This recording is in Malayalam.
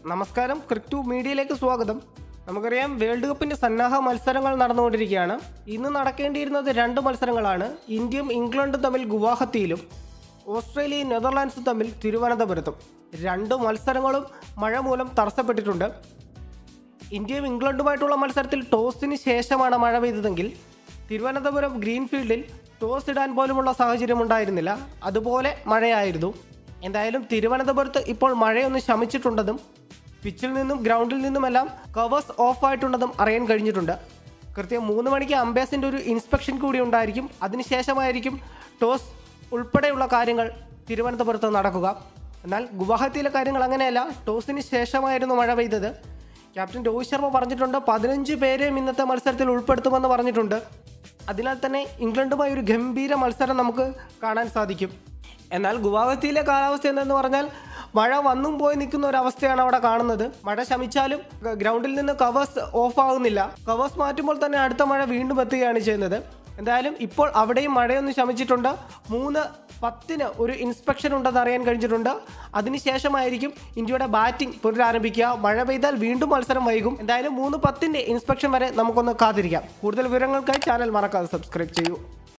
നമസ്കാരം ക്രിക്ടു മീഡിയയിലേക്ക് സ്വാഗതം നമുക്കറിയാം വേൾഡ് കപ്പിന്റെ സന്നാഹ മത്സരങ്ങൾ നടന്നുകൊണ്ടിരിക്കുകയാണ് ഇന്ന് നടക്കേണ്ടിയിരുന്നത് രണ്ട് മത്സരങ്ങളാണ് ഇന്ത്യയും ഇംഗ്ലണ്ടും തമ്മിൽ ഗുവാഹത്തിയിലും ഓസ്ട്രേലിയയും നെതർലാൻഡ്സും തമ്മിൽ തിരുവനന്തപുരത്തും രണ്ട് മത്സരങ്ങളും മഴ മൂലം തടസ്സപ്പെട്ടിട്ടുണ്ട് ഇന്ത്യയും ഇംഗ്ലണ്ടുമായിട്ടുള്ള മത്സരത്തിൽ ടോസിന് ശേഷമാണ് മഴ പെയ്തതെങ്കിൽ തിരുവനന്തപുരം ഗ്രീൻഫീൽഡിൽ ടോസ് ഇടാൻ പോലുമുള്ള സാഹചര്യം ഉണ്ടായിരുന്നില്ല അതുപോലെ മഴയായിരുന്നു എന്തായാലും തിരുവനന്തപുരത്ത് ഇപ്പോൾ മഴയൊന്ന് ശമിച്ചിട്ടുണ്ടെന്നും പിച്ചിൽ നിന്നും ഗ്രൗണ്ടിൽ നിന്നുമെല്ലാം കവേഴ്സ് ഓഫ് ആയിട്ടുണ്ടെന്നും അറിയാൻ കഴിഞ്ഞിട്ടുണ്ട് കൃത്യം മൂന്ന് മണിക്ക് അംബേസിൻ്റെ ഒരു ഇൻസ്പെക്ഷൻ കൂടി ഉണ്ടായിരിക്കും അതിനുശേഷമായിരിക്കും ടോസ് ഉൾപ്പെടെയുള്ള കാര്യങ്ങൾ തിരുവനന്തപുരത്ത് നടക്കുക എന്നാൽ ഗുവാഹത്തിയിലെ കാര്യങ്ങൾ അങ്ങനെയല്ല ടോസിന് ശേഷമായിരുന്നു മഴ പെയ്തത് ക്യാപ്റ്റൻ രോഹിത് ശർമ്മ പറഞ്ഞിട്ടുണ്ട് പതിനഞ്ച് പേരെയും ഇന്നത്തെ മത്സരത്തിൽ ഉൾപ്പെടുത്തുമെന്ന് പറഞ്ഞിട്ടുണ്ട് അതിനാൽ തന്നെ ഇംഗ്ലണ്ടുമായി ഒരു ഗംഭീര മത്സരം നമുക്ക് കാണാൻ സാധിക്കും എന്നാൽ ഗുവാഹത്തിയിലെ കാലാവസ്ഥ എന്തെന്ന് പറഞ്ഞാൽ മഴ വന്നും പോയി നിൽക്കുന്ന ഒരു അവസ്ഥയാണ് അവിടെ കാണുന്നത് മഴ ശമിച്ചാലും ഗ- ഗ്രൗണ്ടിൽ നിന്ന് കവേഴ്സ് ഓഫ് ആകുന്നില്ല കവേഴ്സ് മാറ്റുമ്പോൾ തന്നെ അടുത്ത മഴ വീണ്ടും എത്തുകയാണ് ചെയ്യുന്നത് എന്തായാലും ഇപ്പോൾ അവിടെയും മഴയൊന്ന് ശമിച്ചിട്ടുണ്ട് മൂന്ന് പത്തിന് ഒരു ഇൻസ്പെക്ഷൻ ഉണ്ടെന്ന് അറിയാൻ കഴിഞ്ഞിട്ടുണ്ട് അതിനുശേഷമായിരിക്കും ഇന്ത്യയുടെ ബാറ്റിംഗ് പുനരാരംഭിക്കുക മഴ പെയ്താൽ വീണ്ടും മത്സരം വൈകും എന്തായാലും മൂന്ന് പത്തിന്റെ ഇൻസ്പെക്ഷൻ വരെ നമുക്കൊന്ന് കാത്തിരിക്കാം കൂടുതൽ വിവരങ്ങൾക്കായി ചാനൽ മറക്കാതെ സബ്സ്ക്രൈബ് ചെയ്യൂ